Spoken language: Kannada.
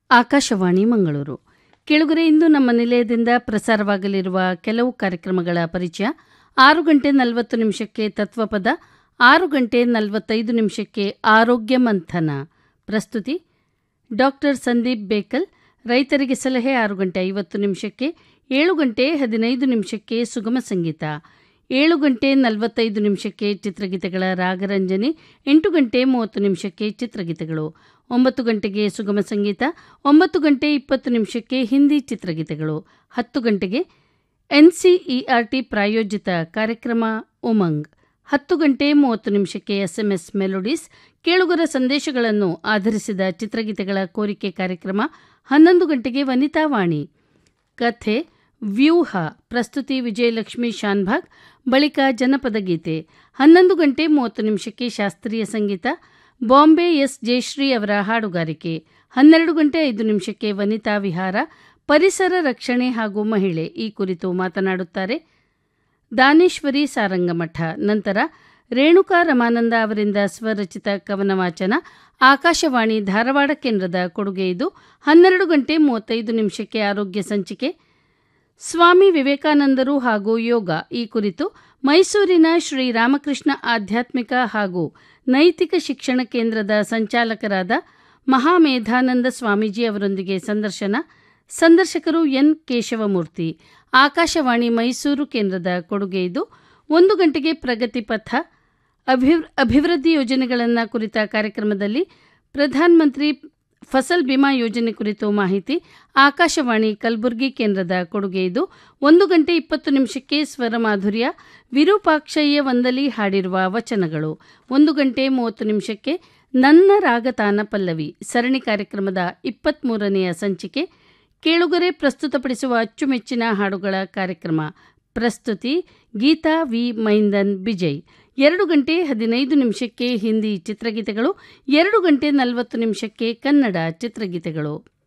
ಆಕಾಶವಾಣಿ ಮಂಗಳೂರು ಕೆಳಗರೆ ಇಂದು ನಮ್ಮ ನಿಲಯದಿಂದ ಪ್ರಸಾರವಾಗಲಿರುವ ಕೆಲವು ಕಾರ್ಯಕ್ರಮಗಳ ಪರಿಚಯ ಆರು ಗಂಟೆ ನಲವತ್ತು ನಿಮಿಷಕ್ಕೆ ತತ್ವಪದ ಆರು ಗಂಟೆ ನಲವತ್ತೈದು ನಿಮಿಷಕ್ಕೆ ಆರೋಗ್ಯ ಮಂಥನ ಪ್ರಸ್ತುತಿ ಡಾಕ್ಟರ್ ಸಂದೀಪ್ ಬೇಕಲ್ ರೈತರಿಗೆ ಸಲಹೆ ಆರು ಗಂಟೆ ಐವತ್ತು ನಿಮಿಷಕ್ಕೆ ಏಳು ಗಂಟೆ ಹದಿನೈದು ನಿಮಿಷಕ್ಕೆ ಸುಗಮ ಸಂಗೀತ ಏಳು ಗಂಟೆ ನಲವತ್ತೈದು ನಿಮಿಷಕ್ಕೆ ಚಿತ್ರಗೀತೆಗಳ ರಾಗರಂಜನೆ ಎಂಟು ಗಂಟೆ ಮೂವತ್ತು ನಿಮಿಷಕ್ಕೆ ಚಿತ್ರಗೀತೆಗಳು ಒಂಬತ್ತು ಗಂಟೆಗೆ ಸುಗಮ ಸಂಗೀತ ಒಂಬತ್ತು ಗಂಟೆ ಇಪ್ಪತ್ತು ನಿಮಿಷಕ್ಕೆ ಹಿಂದಿ ಚಿತ್ರಗೀತೆಗಳು ಹತ್ತು ಗಂಟೆಗೆ ಎನ್ಸಿಇಆರ್ಟಿ ಪ್ರಾಯೋಜಿತ ಕಾರ್ಯಕ್ರಮ ಉಮಂಗ್ ಹತ್ತು ಗಂಟೆ ಮೂವತ್ತು ನಿಮಿಷಕ್ಕೆ ಎಸ್ಎಂಎಸ್ ಮೆಲೋಡೀಸ್ ಕೇಳುಗರ ಸಂದೇಶಗಳನ್ನು ಆಧರಿಸಿದ ಚಿತ್ರಗೀತೆಗಳ ಕೋರಿಕೆ ಕಾರ್ಯಕ್ರಮ ಹನ್ನೊಂದು ಗಂಟೆಗೆ ವನಿತಾವಾಣಿ ಕಥೆ ವ್ಯೂಹ ಪ್ರಸ್ತುತಿ ವಿಜಯಲಕ್ಷ್ಮಿ ಶಾನ್ಭಾಗ್ ಬಳಿಕ ಜನಪದ ಗೀತೆ ಹನ್ನೊಂದು ಗಂಟೆ ಮೂವತ್ತು ನಿಮಿಷಕ್ಕೆ ಶಾಸ್ತ್ರೀಯ ಸಂಗೀತ ಬಾಂಬೆ ಎಸ್ ಜಯಶ್ರೀ ಅವರ ಹಾಡುಗಾರಿಕೆ ಹನ್ನೆರಡು ಗಂಟೆ ಐದು ನಿಮಿಷಕ್ಕೆ ವನಿತಾ ವಿಹಾರ ಪರಿಸರ ರಕ್ಷಣೆ ಹಾಗೂ ಮಹಿಳೆ ಈ ಕುರಿತು ಮಾತನಾಡುತ್ತಾರೆ ದಾನೇಶ್ವರಿ ಸಾರಂಗಮಠ ನಂತರ ರೇಣುಕಾ ರಮಾನಂದ ಅವರಿಂದ ಸ್ವರಚಿತ ಕವನ ವಾಚನ ಆಕಾಶವಾಣಿ ಧಾರವಾಡ ಕೇಂದ್ರದ ಕೊಡುಗೆ ಇದು ಹನ್ನೆರಡು ಗಂಟೆ ಮೂವತ್ತೈದು ನಿಮಿಷಕ್ಕೆ ಆರೋಗ್ಯ ಸಂಚಿಕೆ ಸ್ವಾಮಿ ವಿವೇಕಾನಂದರು ಹಾಗೂ ಯೋಗ ಈ ಕುರಿತು ಮೈಸೂರಿನ ಶ್ರೀ ರಾಮಕೃಷ್ಣ ಆಧ್ಯಾತ್ಮಿಕ ಹಾಗೂ ನೈತಿಕ ಶಿಕ್ಷಣ ಕೇಂದ್ರದ ಸಂಚಾಲಕರಾದ ಮಹಾಮೇಧಾನಂದ ಸ್ವಾಮೀಜಿ ಅವರೊಂದಿಗೆ ಸಂದರ್ಶನ ಸಂದರ್ಶಕರು ಎನ್ ಕೇಶವಮೂರ್ತಿ ಆಕಾಶವಾಣಿ ಮೈಸೂರು ಕೇಂದ್ರದ ಕೊಡುಗೆ ಇದು ಒಂದು ಗಂಟೆಗೆ ಪ್ರಗತಿ ಪಥ ಅಭಿವೃ ಅಭಿವೃದ್ಧಿ ಯೋಜನೆಗಳನ್ನು ಕುರಿತ ಕಾರ್ಯಕ್ರಮದಲ್ಲಿ ಪ್ರಧಾನಮಂತ್ರಿ ಫಸಲ್ ಬಿಮಾ ಯೋಜನೆ ಕುರಿತು ಮಾಹಿತಿ ಆಕಾಶವಾಣಿ ಕಲಬುರಗಿ ಕೇಂದ್ರದ ಕೊಡುಗೆ ಇದು ಒಂದು ಗಂಟೆ ಇಪ್ಪತ್ತು ನಿಮಿಷಕ್ಕೆ ಸ್ವರ ಮಾಧುರ್ಯ ವಿರೂಪಾಕ್ಷಯ್ಯ ವಂದಲಿ ಹಾಡಿರುವ ವಚನಗಳು ಒಂದು ಗಂಟೆ ಮೂವತ್ತು ನಿಮಿಷಕ್ಕೆ ನನ್ನ ರಾಗತಾನ ಪಲ್ಲವಿ ಸರಣಿ ಕಾರ್ಯಕ್ರಮದ ಇಪ್ಪತ್ತ್ಮೂರನೆಯ ಸಂಚಿಕೆ ಕೇಳುಗರೆ ಪ್ರಸ್ತುತಪಡಿಸುವ ಅಚ್ಚುಮೆಚ್ಚಿನ ಹಾಡುಗಳ ಕಾರ್ಯಕ್ರಮ ಪ್ರಸ್ತುತಿ ಗೀತಾ ವಿ ಮೈಂದನ್ ಬಿಜಯ್ ಎರಡು ಗಂಟೆ ಹದಿನೈದು ನಿಮಿಷಕ್ಕೆ ಹಿಂದಿ ಚಿತ್ರಗೀತೆಗಳು ಎರಡು ಗಂಟೆ ನಲವತ್ತು ನಿಮಿಷಕ್ಕೆ ಕನ್ನಡ ಚಿತ್ರಗೀತೆಗಳು